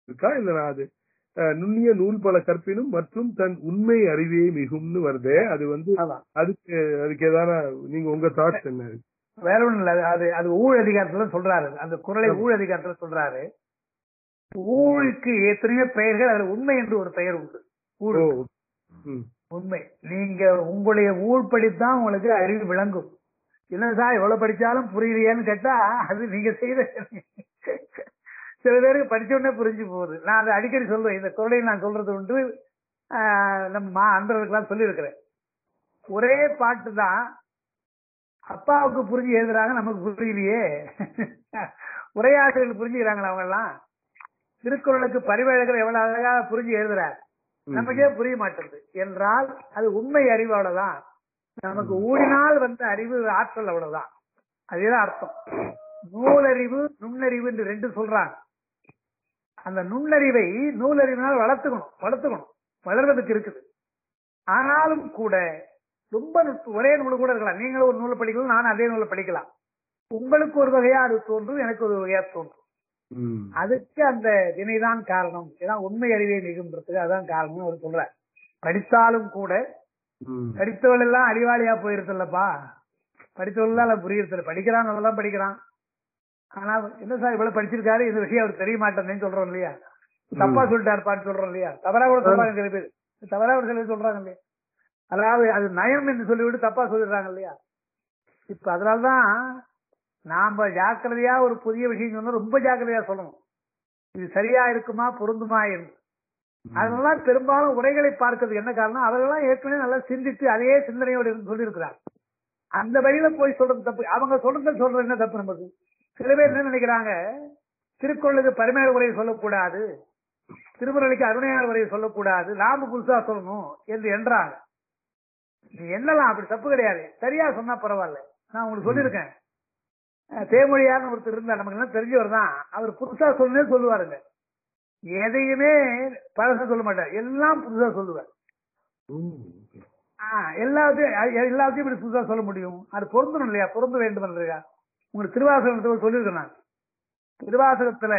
இருக்கா இல்ல நான் அது அஹ், நுண்ணிய நூல் பல கற்பினும் மற்றும் தன் உண்மை அறிவே மிகும்னு வருதே அது வந்து ஆமா அதுக்கு அதுக்கு ஏதான நீங்க உங்க தாட்ஸ் என்ன வேற ஒண்ணும் இல்ல அது அது ஊழ் அதிகாரத்துல சொல்றாரு அந்த குரலை ஊழ் அதிகாரத்துல சொல்றாரு ஊழுக்கு எத்தனையோ பெயர்கள் அதுல உண்மை என்று ஒரு பெயர் உண்டு ஊழ் ஓ ம் உண்மை நீங்க உங்களுடைய ஊழ் படித்தான் உங்களுக்கு அறிவு விளங்கும் என்ன சார் எவ்வளவு படிச்சாலும் புரியலையேன்னு கேட்டா அது நீங்க செய்த சில பேருக்கு படிச்ச உடனே புரிஞ்சு போகுது நான் அதை அடிக்கடி சொல்லுவேன் இந்த குரலை நான் சொல்றது உண்டு ஆஹ், நம்ம மா அன்பர்களுக்கெல்லாம் சொல்லியிருக்கிறேன் ஒரே பாட்டு தான் அப்பாவுக்கு புரிஞ்சு எழுதுறாங்க நமக்கு புரியலையே உரையாசிரியர்கள் புரிஞ்சுக்கிறாங்களா அவங்க எல்லாம் திருக்குறளுக்கு பரிவழகர் எவ்வளவு அழகா புரிஞ்சு எழுதுறார் நமக்கே புரிய மாட்டேங்குது என்றால் அது உண்மை அறிவு அவ்வளவுதான் நமக்கு ஊடினால் வந்த அறிவு ஆற்றல் அவ்வளவுதான் அதுதான் அர்த்தம் நூலறிவு நுண்ணறிவு என்று ரெண்டு சொல்றாங்க அந்த நுண்ணறிவை நூலறிவினால் வளர்த்துக்கணும் வளர்த்துக்கணும் வளர்றதுக்கு இருக்குது ஆனாலும் கூட ரொம்ப நுட்ப- ஒரே நூல் கூட இருக்கலாம் நீங்களும் ஒரு நூலை படிக்கலாம் நானும் அதே நூலை படிக்கலாம் உங்களுக்கு ஒரு வகையா அது தோன்றும் எனக்கு ஒரு வகையா தோன்றும் ம் அதுக்கு அந்த வினைதான் காரணம் இதான் உண்மை அறிவை மிகுன்றதுக்கு அதான் காரணம் அவர் சொல்றார் படித்தாலும் கூட ம் படித்தவள் எல்லாம் அறிவாளியா போயிருத்தல்லப்பா படித்தவள் எல்லாம் புரியறதில்ல படிக்கிறான் நல்லா படிக்கிறான் ஆனா என்ன சார் இவ்வளவு படிச்சிருக்காரு இந்த விஷயம் அவருக்கு தெரிய மாட்டேன்னு சொல்றோம் இல்லையா தப்பா சொல்லிட்டாருப்பான்னு சொல்றோம் இல்லையா தவறா கூட சொல்றாங்க சில பேர் தவறா ஒரு சில பேர் சொல்றாங்க இல்லையா அதாவது அது நயம் என்று சொல்லிவிட்டு தப்பா சொல்லிடுறாங்க இல்லையா இப்ப அதனாலதான் நாம ஜாக்கிரதையா ஒரு புதிய விஷயம் சொன்னா ரொம்ப ஜாக்கிரதையா சொல்லணும் இது சரியா இருக்குமா பொருந்துமா என்று அதனால பெரும்பாலும் உரைகளை பார்க்கிறது என்ன காரணம் அவர்கள்லாம் ஏற்கனவே நல்லா சிந்தித்து அதே சிந்தனையோடு இருந்து சொல்லியிருக்கிறார் அந்த வழியில போய் சொல்றது தப்பு அவங்க சொல்றது சொல்றது என்ன தப்பு நமக்கு சில பேர் என்ன நினைக்கிறாங்க திருக்குறளுக்கு பரிமையாளர் உரையை சொல்லக்கூடாது திருமுறைக்கு அருணையாளர் உரையை சொல்லக்கூடாது நாம புதுசா சொல்லணும் என்று என்றாங்க நீ என்னலாம் அப்படி தப்பு கிடையாது சரியா சொன்னா பரவாயில்ல நான் உங்களுக்கு சொல்லியிருக்கேன் அஹ் தேமொழியார்னு ஒருத்தர் இருந்தார் நமக்கு எல்லாம் தெரிஞ்சவர் தான் அவர் புதுசா சொல்லணும்னே சொல்லுவாருங்க எதையுமே பழசா சொல்ல மாட்டார் எல்லாம் புதுசா சொல்லுவார் ம். ஆஹ் எல்லாத்தையும் அ- எல்லாத்தையும் இப்படி புதுசா சொல்ல முடியும் அது பொருந்தணும் இல்லையா பொருந்த வேண்டும் இல்லையா உங்களுக்கு திருவாசகத்துல சொல்லியிருக்கேன் நான் திருவாசகத்துல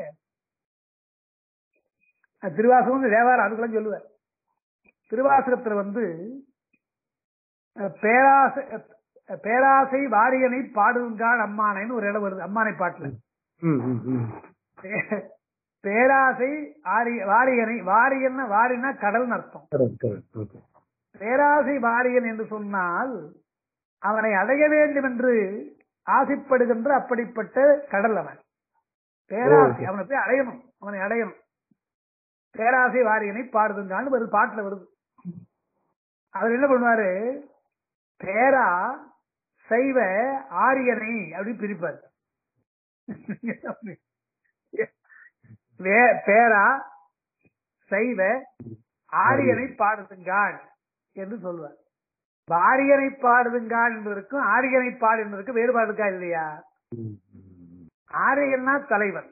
அஹ் திருவாசகம் வந்து தேவாரம் அதுக்கெல்லாம் சொல்லுவேன் திருவாசகத்துல வந்து அஹ் பேராசை அஹ் பேராசை வாரியனை பாடுங்கால் அம்மானைன்னு ஒரு இடம் வருது அம்மானை பாட்டுல ம், ம், ம். பே- பேராசை ஆரிய வாரியனை வாரியன்னா வாரினா கடல்னு அர்த்தம் correct, correct. Okay. பேராசை வாரியன் என்று சொன்னால் அவனை அடைய வேண்டும் என்று ஆசைப்படுகின்ற அப்படிப்பட்ட கடல் அவன் பேராசை ஓ. அவனை போய் அடையணும் அவனை அடையணும் பேராசை வாரியனை பாடுதுங்கான்னு வருது பாட்டுல வருது அவர் என்ன பண்ணுவாரு பேரா சைவ ஆரியனை அப்படி பிரிப்பார் வே- பேரா சைவ ஆரியனை பாடுதுங்கான் என்று சொல்வார் இப்ப ஆரியனை பாடுதுங்கான் என்பதற்கும் ஆரியனை பாடு என்பதற்கு வேறுபாடு இருக்கா இல்லையா ம், ம். ஆரியன்னா தலைவன்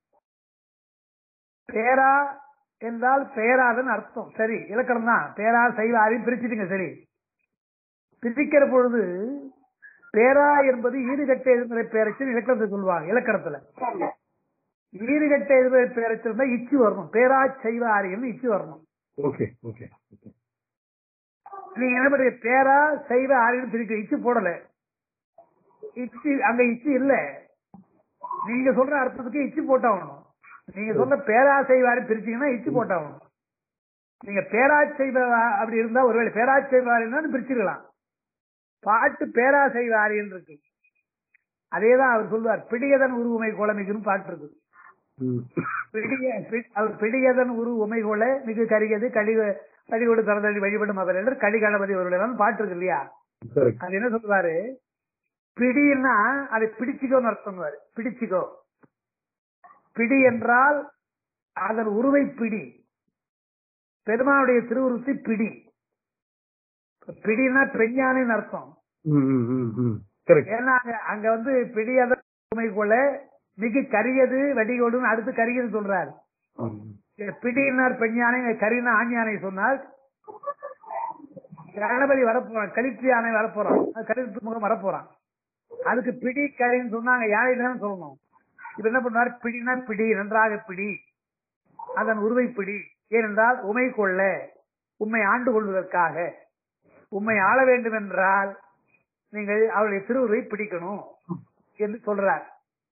பேரா என்றால் பேராதன் அர்த்தம் சரி இலக்கணம் தான் பேரா சைவ ஆரியம் பிரிச்சுட்டுங்க சரி பிரிக்கிற பொழுது பேரா என்பது ஈடுகட்ட எதிர்மறை பேரச்சல் இலக்கணத்தை சொல்லுவாங்க இலக்கணத்துல ஈடுகட்ட எதிர்மறை பேரச்சல் தான் இச்சு வரணும் பேரா சைவ ஆரியம் இச்சு வரணும் ஓகே ஓகே ஓகே நீங்க என்ன பண்றீங்க பேரா சைவ ஆரியம் பிரிக்க இச்சு போடல இச்சு அங்க இச்சு இல்ல நீங்க சொல்ற அர்த்தத்துக்கு இச்சு போட்டாகணும் நீங்க சொல்ற பேரா சைவ ஆரியம் பிரிச்சீங்கன்னா இச்சு போட்டாகணும் நீங்க பேராச்சைவ அப்படி இருந்தா ஒருவேளை பேராச்சைவ ஆரியம் பிரிச்சிருக்கலாம் பாட்டு பேராசைவ ஆரியன் இருக்கு அதேதான் அவர் சொல்லுவார் பிடியதன் உருவமை கோலமிகுன்னு பாட்டு இருக்கு ம். பிடிய பி- அவர் பிடியதன் உரு உமைகொள்ள மிகு கரியது கழி கழிவோடு திறந்தடி வழிபடும் அவர் என்று கழி கணபதி அவர்கள் பாட்டு இருக்கு இல்லையா correct. அது என்ன சொல்லுவாரு பிடின்னா அதை பிடிச்சுக்கோன்னு அர்த்தம் பிடிச்சுக்கோ பிடி என்றால் அதன் உருவை பிடி பெருமானுடைய திருவுருத்தி பிடி பிடினா பெஞ்ஞானின்னு அர்த்தம் ம், ம், ம், ம். correct. ஏன்னா அங்க- அங்க வந்து பிடியதன் உமைகொள்ள மிகு கரியது வடிகோடுன்னு அடுத்து கரியது சொல்றாரு ம். பிடியினார் பெஞ்ஞானை கரினா ஆஞ்ஞானை சொன்னார் கணபதி வரப்போறான் கலித்து யானை வரப்போறான் கலித்து முகம் வரப்போறான் அதுக்கு பிடி கரின்னு சொன்னாங்க யானை தான் சொல்லணும் இப்ப என்ன பண்ணுவார் பிடினா பிடி நன்றாக பிடி அதன் உருவைப்பிடி ஏனென்றால் உமை கொள்ள உம்மை ஆண்டு கொள்வதற்காக உம்மை ஆள வேண்டும் என்றால் நீங்கள் அவருடைய திருவுருவை பிடிக்கணும் என்று சொல்றார்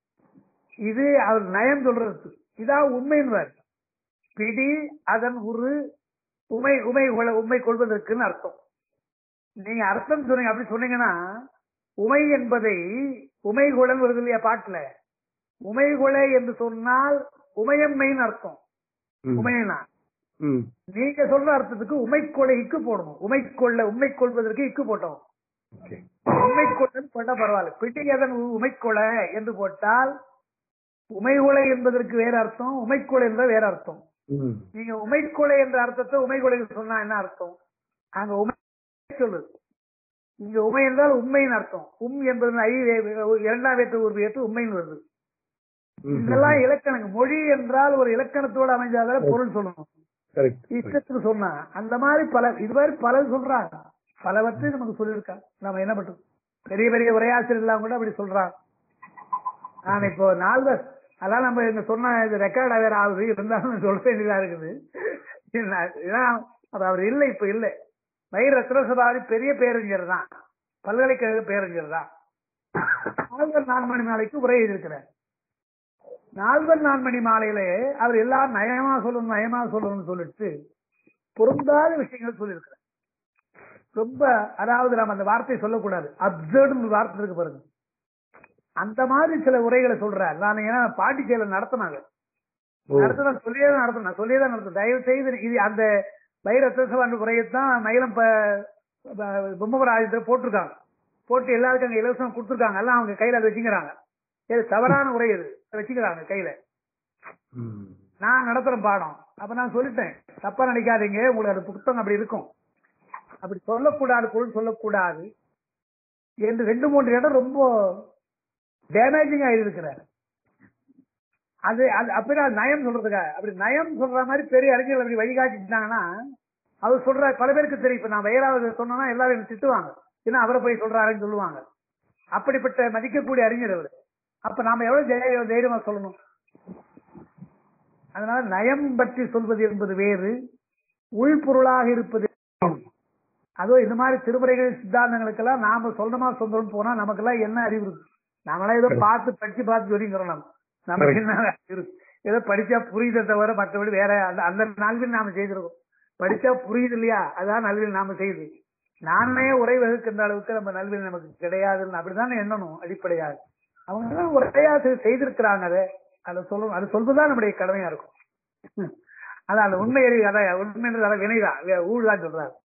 இது அவர் நயம் சொல்றது இதான் உண்மைன்வர் பிடி அதன் உரு உமை உமை கொள்ள- உம்மை கொள்வதற்குன்னு அர்த்தம் நீங்க அர்த்தம் சொன்னீங்க அப்படி சொன்னீங்கன்னா உமை என்பதை உமை குழல் வருது இல்லையா பாட்டுல உமை கொலை என்று சொன்னால் உமையம்மைன்னு அர்த்தம் ம். உமையனா ம். நீங்க சொல்ற அர்த்தத்துக்கு உமைக்கொலை இக்கு போடணும் உமைக்கொள்ள உண்மை கொள்வதற்கு இக்கு போட்டோம் ஓகே உமைக்கொள்ளன்னு போட்டா பரவாயில்ல பிடியதன் உமைக்கொலை என்று போட்டால் உமைகொலை என்பதற்கு வேற அர்த்தம் உமைக்கொலை என்பது வேற அர்த்தம் ம். நீங்க உமைக்கொலை என்ற அர்த்தத்தை உமைகொலை சொன்னா என்ன அர்த்தம் அங்க உமை சொல்லுது இங்க உமை என்றால் உண்மையின் அர்த்தம் உம் என்பது ஐ இரண்டாம் வேற்று ஒரு வேற்று உண்மைன்னு வருது ம். இதெல்லாம் இலக்கணங்க மொழி என்றால் ஒரு இலக்கணத்தோடு அமைஞ்சாதான் பொருள் சொல்லணும் கரெக்ட் இஷ்டத்துக்கு சொன்னா அந்த மாதிரி பல இது மாதிரி பலர் சொல்றாங்க பலவற்றை நமக்கு சொல்லியிருக்காங்க நம்ம என்ன பண்றது பெரிய பெரிய உரையாசிரியர் எல்லாம் கூட அப்படி சொல்றாங்க நான் இப்போ நால்வர் அதான் நம்ம இங்க சொன்ன இது ரெக்கார்ட் வேற ஆகுது இருந்தாலும் சொல்ல வேண்டியதா இருக்குது என்ன- இதான் அது அவர் இல்லை இப்ப இல்லை வயிறு ரத்னசபாதி பெரிய பேரறிஞர் தான் பல்கலைக்கழக பேரறிஞர் தான் நால்வர் நான்மணி மாலைக்கு உரை எழுதியிருக்கிறார் நால்வர் நான்மணி மாலையிலே அவர் எல்லாம் நயமா சொல்லணும் நயமா சொல்லணும்னு சொல்லிட்டு பொருந்தாத விஷயங்கள் சொல்லியிருக்கிறார் ரொம்ப அதாவது நம்ம அந்த வார்த்தையை சொல்லக்கூடாது அப்சர்டு வார்த்தை இருக்கு பாருங்க அந்த மாதிரி சில உரைகளை சொல்றார் நான் ஏன்னா பாண்டிச்சேரியில் நடத்தினாங்க ஓ. நடத்தினா சொல்லியே தான் நடத்தணும் நான் சொல்லியே தான் நடத்தணும் தயவு செய்து இது அந்த வைரத்தசவாண்டு உரையைத்தான் மயிலம் பொம்மபராஜத்தை போட்டிருக்காங்க போட்டு எல்லாருக்கும் அங்க இலவசம் கொடுத்துருக்காங்க எல்லாம் அவங்க கையில அதை வச்சுக்கிறாங்க இது தவறான உரை இது அதை வச்சுக்கிறாங்க கையில ம். நான் நடத்துறேன் பாடம் அப்ப நான் சொல்லிட்டேன் தப்பா நினைக்காதீங்க உங்களுக்கு அது புத்தகம் அப்படி இருக்கும் அப்படி சொல்லக்கூடாது பொருள் சொல்லக்கூடாது என்று ரெண்டு மூன்று இடம் ரொம்ப டேமேஜிங் ஆயிருக்கிறார் அது அது அப்படி நான் நயம் சொல்றதுக்காக அப்படி நயம் சொல்ற மாதிரி பெரிய அறிஞர்கள் அப்படி வழிகாட்டிட்டாங்கன்னா அவர் சொல்ற பல பேருக்கு தெரியும் இப்ப நான் வயலாவது சொன்னா எல்லாரும் என்னை திட்டுவாங்க ஏன்னா அவரை போய் சொல்றாருன்னு சொல்லுவாங்க அப்படிப்பட்ட மதிக்கக்கூடிய அறிஞர் அவர் அப்ப நாம எவ்வளவு தைரிய- தைரியமா சொல்லணும் அதனால நயம் பற்றி சொல்வது என்பது வேறு உள்பொருளாக இருப்பது அதோ இந்த மாதிரி திருமுறைகள் சித்தாந்தங்களுக்கெல்லாம் நாம சொந்தமா சொந்தம் போனா நமக்கெல்லாம் என்ன அறிவு இருக்கு நாமெல்லாம் ஏதோ பார்த்து படிச்சு பார்த்து சொல்லிங்கிறோம் நம்ம நமக்கு என்ன அறிவு இருக்கு ஏதோ படிச்சா புரியுதை தவிர மற்றபடி வேற அந்த அந்த நல்வில் நாம செய்திருக்கோம் படிச்சா புரியுது இல்லையா அதான் நல்வில் நாம செய்யுது நானே உரை வகுக்கின்ற அளவுக்கு நம்ம நல்வில் நமக்கு கிடையாதுன்னு அப்படிதானே எண்ணணும் அடிப்படையாக அவங்க எல்லாம் உரையா செய்- செய்திருக்கிறாங்க அதை அதை சொல்லணும் அது சொல்வதுதான் நம்முடைய கடமையா இருக்கும் அதான் அந்த உண்மை அறிவு அதான் உண்மை அதான் வினைதான் ஊழ் தான் சொல்றாரு